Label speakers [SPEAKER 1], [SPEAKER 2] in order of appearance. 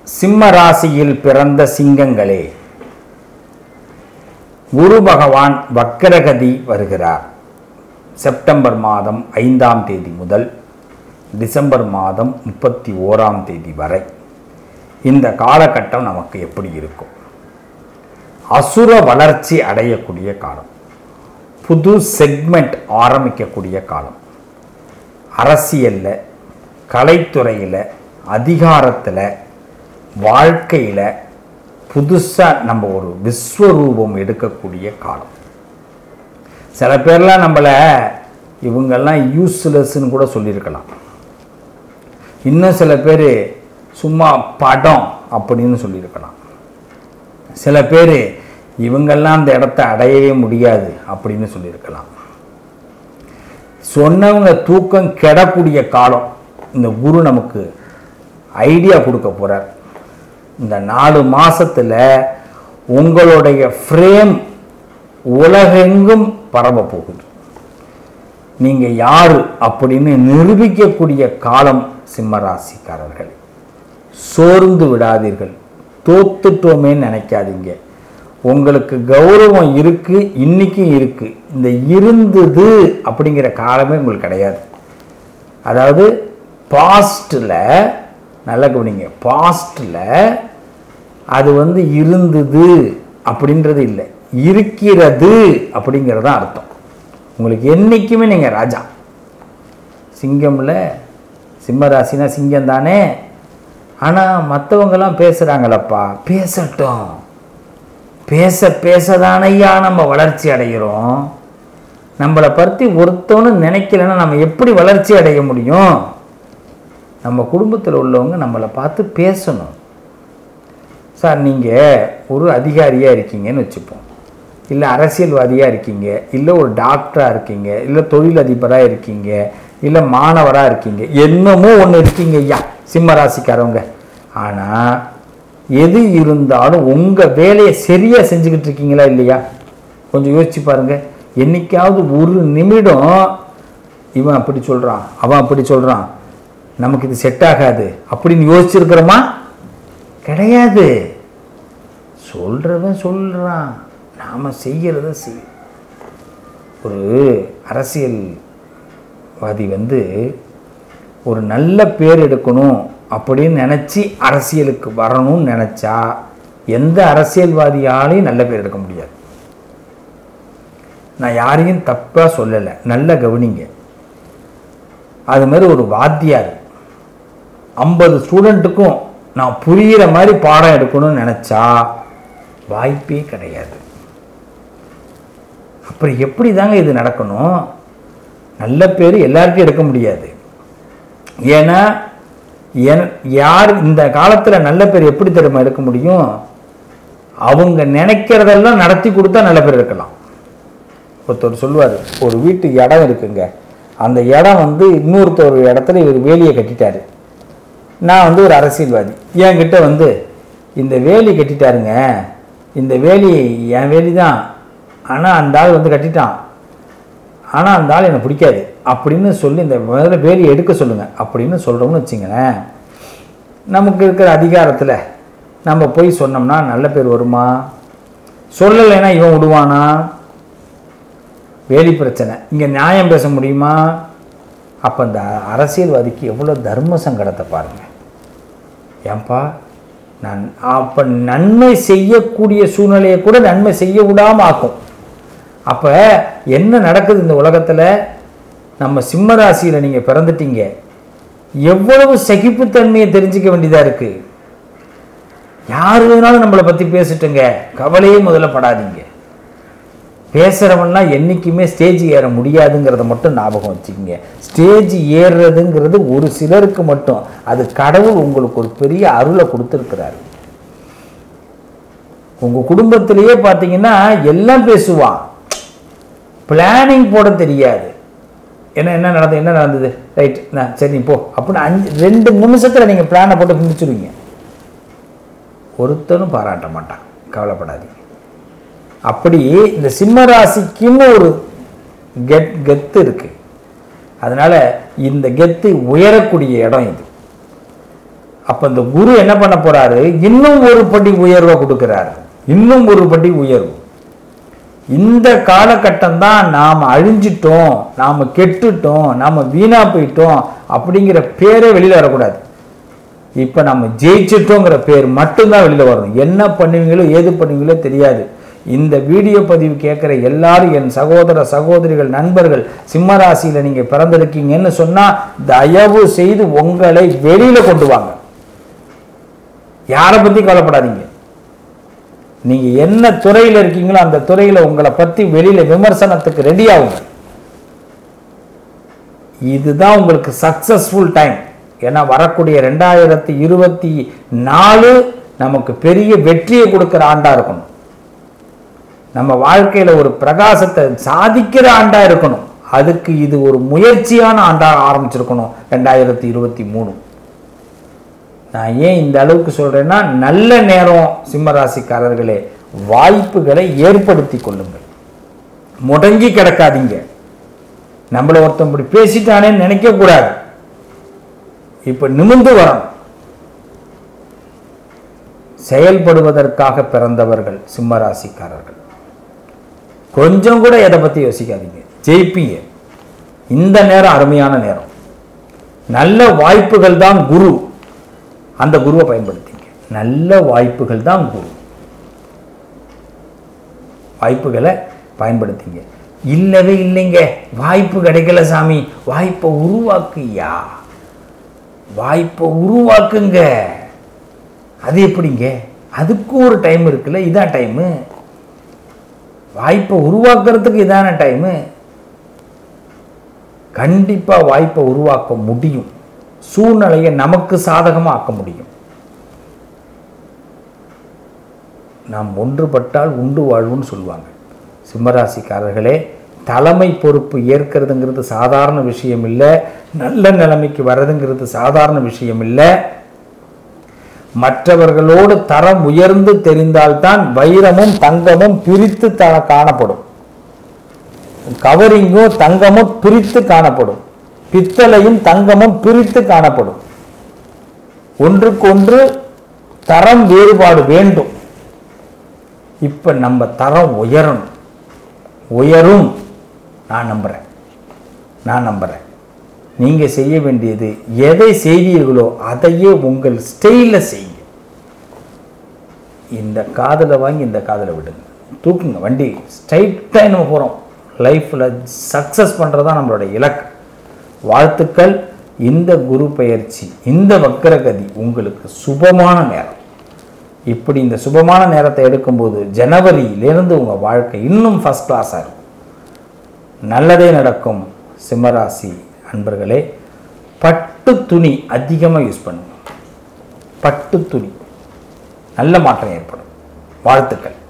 [SPEAKER 1] சிம்ம ராசியில் பிறந்த சிங்கங்களே குரு பகவான் வக்கரகதி வருகிறார் செப்டம்பர் மாதம் ஐந்தாம் தேதி முதல் டிசம்பர் மாதம் முப்பத்தி ஓராம் தேதி வரை இந்த காலகட்டம் நமக்கு எப்படி இருக்கும் அசுர வளர்ச்சி அடையக்கூடிய காலம் புது செக்மெண்ட் ஆரம்பிக்கக்கூடிய காலம் அரசியலில் கலைத்துறையில் அதிகாரத்தில் வாழ்க்கையில் புதுசாக நம்ம ஒரு விஸ்வரூபம் எடுக்கக்கூடிய காலம் சில பேர்லாம் நம்மளை இவங்கெல்லாம் யூஸ்லெஸ்ன்னு கூட சொல்லியிருக்கலாம் இன்னும் சில பேர் சும்மா படம் அப்படின்னு சொல்லியிருக்கலாம் சில பேர் இவங்கெல்லாம் அந்த இடத்த அடையவே முடியாது அப்படின்னு சொல்லியிருக்கலாம் சொன்னவங்க தூக்கம் கெடக்கூடிய காலம் இந்த குரு நமக்கு ஐடியா கொடுக்க போகிறார் இந்த நாலு மாசத்துல உங்களுடைய ஃப்ரேம் உலகெங்கும் பரவ போகுது நீங்கள் யாரு அப்படின்னு நிரூபிக்கக்கூடிய காலம் சிம்மராசிக்காரர்கள் சோர்ந்து விடாதீர்கள் தோத்துட்டோமேன்னு நினைக்காதீங்க உங்களுக்கு கௌரவம் இருக்கு இன்னைக்கும் இருக்கு இந்த இருந்தது அப்படிங்கிற காலமே உங்களுக்கு கிடையாது அதாவது பாஸ்டில் நல்ல கவனிங்க பாஸ்டில் அது வந்து இருந்தது அப்படின்றது இல்லை இருக்கிறது அப்படிங்கிறது தான் அர்த்தம் உங்களுக்கு என்றைக்குமே நீங்கள் ராஜா சிங்கம்ல சிம்மராசினா சிங்கம் தானே ஆனால் மற்றவங்கெல்லாம் பேசுகிறாங்களப்பா பேசட்டும் பேச பேசதானையா நம்ம வளர்ச்சி அடைகிறோம் நம்மளை பற்றி ஒருத்தவனும் நினைக்கலன்னா நம்ம எப்படி வளர்ச்சி அடைய முடியும் நம்ம குடும்பத்தில் உள்ளவங்க நம்மளை பார்த்து பேசணும் சார் நீங்கள் ஒரு அதிகாரியாக இருக்கீங்கன்னு வச்சுப்போம் இல்லை அரசியல்வாதியாக இருக்கீங்க இல்லை ஒரு டாக்டராக இருக்கீங்க இல்லை தொழிலதிபராக இருக்கீங்க இல்லை மாணவராக இருக்கீங்க என்னமோ ஒன்று இருக்கீங்க ஐயா சிம்ம ராசிக்காரவங்க ஆனால் எது இருந்தாலும் உங்கள் வேலையை சரியாக செஞ்சுக்கிட்டு இருக்கீங்களா இல்லையா கொஞ்சம் யோசிச்சு பாருங்கள் என்னைக்காவது ஒரு நிமிடம் இவன் அப்படி சொல்கிறான் அவன் அப்படி சொல்கிறான் நமக்கு இது செட் ஆகாது அப்படின்னு யோசிச்சிருக்கிறோமா கிடையாது சொல்கிறவன் சொல்கிறான் நாம் செய்கிறத செய் ஒரு அரசியல்வாதி வந்து ஒரு நல்ல பேர் எடுக்கணும் அப்படின்னு நினச்சி அரசியலுக்கு வரணும்னு நினச்சா எந்த அரசியல்வாதியாலையும் நல்ல பேர் எடுக்க முடியாது நான் யாரையும் தப்பாக சொல்லலை நல்ல கவனிங்க அது மாதிரி ஒரு வாத்தியார் ஐம்பது ஸ்டூடெண்ட்டுக்கும் நான் புரிகிற மாதிரி பாடம் எடுக்கணும்னு நினச்சா வாய்ப்பே கிடையாது அப்புறம் எப்படி தாங்க இது நடக்கணும் நல்ல பேர் எல்லாருக்கும் எடுக்க முடியாது ஏன்னா என்- யார் இந்த காலத்தில் நல்ல பேர் எப்படி தெரியுமா எடுக்க முடியும் அவங்க நினைக்கிறதெல்லாம் நடத்தி கொடுத்தா நல்ல பேர் எடுக்கலாம் ஒருத்தர் சொல்லுவார் ஒரு வீட்டு இடம் இருக்குங்க அந்த இடம் வந்து இன்னொருத்தர் இடத்துல இவர் வேலியை கட்டிட்டாரு நான் வந்து ஒரு அரசியல்வாதி என்கிட்ட வந்து இந்த வேலி கட்டிட்டாருங்க இந்த வேலி என் வேலி தான் ஆனால் அந்த ஆள் வந்து கட்டிட்டான் ஆனால் அந்த ஆள் எனக்கு பிடிக்காது அப்படின்னு சொல்லி இந்த முதல்ல வேலி எடுக்க சொல்லுங்கள் அப்படின்னு சொல்கிறோம்னு வச்சுங்களேன் நமக்கு இருக்கிற அதிகாரத்தில் நம்ம போய் சொன்னோம்னா நல்ல பேர் வருமா சொல்லலைன்னா இவன் விடுவானா வேலி பிரச்சனை இங்கே நியாயம் பேச முடியுமா அப்போ இந்த அரசியல்வாதிக்கு எவ்வளோ தர்ம சங்கடத்தை பாருங்க ஏன்பா நான் அப்போ நன்மை செய்யக்கூடிய சூழ்நிலையை கூட நன்மை செய்ய விடாம ஆக்கும் அப்போ என்ன நடக்குது இந்த உலகத்தில் நம்ம சிம்ம ராசியில் நீங்கள் பிறந்துட்டீங்க எவ்வளவு சகிப்புத்தன்மையை தெரிஞ்சுக்க வேண்டியதாக இருக்குது யார் வேணாலும் நம்மளை பற்றி பேசிட்டுங்க கவலையே முதல்ல படாதீங்க பேசுகிறவன்லாம் என்றைக்குமே ஸ்டேஜ் ஏற முடியாதுங்கிறத மட்டும் ஞாபகம் வச்சுக்கோங்க ஸ்டேஜ் ஏறுறதுங்கிறது ஒரு சிலருக்கு மட்டும் அது கடவுள் உங்களுக்கு ஒரு பெரிய அருளை கொடுத்துருக்கிறாரு உங்கள் குடும்பத்திலேயே பார்த்தீங்கன்னா எல்லாம் பேசுவான் பிளானிங் போட தெரியாது என்ன என்ன நடந்தது என்ன நடந்தது ரைட் நான் சரி நீ போ அப்படின்னு அஞ்சு ரெண்டு நிமிஷத்தில் நீங்கள் பிளானை போட்டு முடிச்சிருவீங்க ஒருத்தனும் பாராட்ட மாட்டான் கவலைப்படாதீங்க அப்படி இந்த சிம்ம ராசிக்குன்னு ஒரு கெத் கெத்து இருக்கு அதனால இந்த கெத்து உயரக்கூடிய இடம் இது அப்ப இந்த குரு என்ன பண்ண போறாரு இன்னும் ஒரு படி உயர்வை கொடுக்கிறாரு இன்னும் ஒரு படி உயர்வு இந்த காலகட்டம் தான் நாம் அழிஞ்சிட்டோம் நாம் கெட்டுட்டோம் நாம் வீணா போயிட்டோம் அப்படிங்கிற பேரே வெளியில வரக்கூடாது இப்போ நம்ம ஜெயிச்சிட்டோங்கிற பேர் மட்டும்தான் வெளியில வரணும் என்ன பண்ணுவீங்களோ ஏது பண்ணுவீங்களோ தெரியாது இந்த வீடியோ பதிவு கேட்குற எல்லாரும் என் சகோதர சகோதரிகள் நண்பர்கள் சிம்ம ராசியில நீங்க பிறந்திருக்கீங்கன்னு சொன்னா தயவு செய்து உங்களை வெளியில கொண்டு வாங்க யாரை பத்தி கவலைப்படாதீங்க நீங்க என்ன துறையில இருக்கீங்களோ அந்த துறையில உங்களை பத்தி வெளியில விமர்சனத்துக்கு ரெடி ஆகுங்க இதுதான் உங்களுக்கு சக்சஸ்ஃபுல் டைம் ஏன்னா வரக்கூடிய ரெண்டாயிரத்தி இருபத்தி நாலு நமக்கு பெரிய வெற்றியை கொடுக்கிற ஆண்டா இருக்கணும் நம்ம வாழ்க்கையில ஒரு பிரகாசத்தை சாதிக்கிற ஆண்டா இருக்கணும் அதுக்கு இது ஒரு முயற்சியான ஆண்டா ஆரம்பிச்சிருக்கணும் ரெண்டாயிரத்தி இருபத்தி மூணு நான் ஏன் இந்த அளவுக்கு சொல்றேன்னா நல்ல நேரம் சிம்மராசிக்காரர்களே வாய்ப்புகளை ஏற்படுத்தி கொள்ளுங்கள் முடங்கி கிடக்காதீங்க நம்மள ஒருத்தன் இப்படி பேசிட்டானேன்னு நினைக்க கூடாது இப்ப நிமிந்து வரணும் செயல்படுவதற்காக பிறந்தவர்கள் சிம்மராசிக்காரர்கள் கொஞ்சம் கூட எதை பத்தி யோசிக்காதீங்க ஜெயிப்பீங்க இந்த நேரம் அருமையான நேரம் நல்ல வாய்ப்புகள் தான் குரு அந்த குருவை பயன்படுத்திங்க நல்ல வாய்ப்புகள் தான் குரு வாய்ப்புகளை பயன்படுத்திங்க இல்லவே இல்லைங்க வாய்ப்பு கிடைக்கல சாமி வாய்ப்பை உருவாக்குயா வாய்ப்பை உருவாக்குங்க அது எப்படிங்க அதுக்கும் ஒரு டைம் இருக்குல்ல இதான் டைமு வாய்ப்பை உருவாக்குறதுக்கு இதான டைமு கண்டிப்பாக வாய்ப்பை உருவாக்க முடியும் சூழ்நிலையை நமக்கு சாதகமாக ஆக்க முடியும் நாம் ஒன்றுபட்டால் உண்டு வாழ்வுன்னு சொல்லுவாங்க சிம்மராசிக்காரர்களே தலைமை பொறுப்பு ஏற்கிறதுங்கிறது சாதாரண விஷயம் இல்லை நல்ல நிலைமைக்கு வர்றதுங்கிறது சாதாரண விஷயம் இல்லை மற்றவர்களோடு தரம் உயர்ந்து தெரிந்தால்தான் வைரமும் தங்கமும் பிரித்து த காணப்படும் கவரிங்கும் தங்கமும் பிரித்து காணப்படும் பித்தளையும் தங்கமும் பிரித்து காணப்படும் ஒன்றுக்கொன்று தரம் வேறுபாடு வேண்டும் இப்ப நம்ம தரம் உயரணும் உயரும் நான் நம்புறேன் நான் நம்புறேன் நீங்க செய்ய வேண்டியது எதை செய்தீர்களோ அதையே உங்கள் ஸ்டைலில் செய்யுங்க இந்த காதலை வாங்கி இந்த காதலை விடுங்க தூக்குங்க வண்டி ஸ்ட்ரைட்டாக நம்ம போகிறோம் லைஃப்பில் சக்ஸஸ் பண்ணுறது தான் நம்மளோட இலக்கு வாழ்த்துக்கள் இந்த குரு பெயர்ச்சி இந்த வக்கரகதி உங்களுக்கு சுபமான நேரம் இப்படி இந்த சுபமான நேரத்தை எடுக்கும்போது ஜனவரியிலிருந்து உங்கள் வாழ்க்கை இன்னும் ஃபஸ்ட் கிளாஸாக இருக்கும் நல்லதே நடக்கும் சிம்மராசி அன்பர்களே பட்டு துணி அதிகமாக யூஸ் பண்ணுங்க பட்டு துணி நல்ல மாற்றம் ஏற்படும் வாழ்த்துக்கள்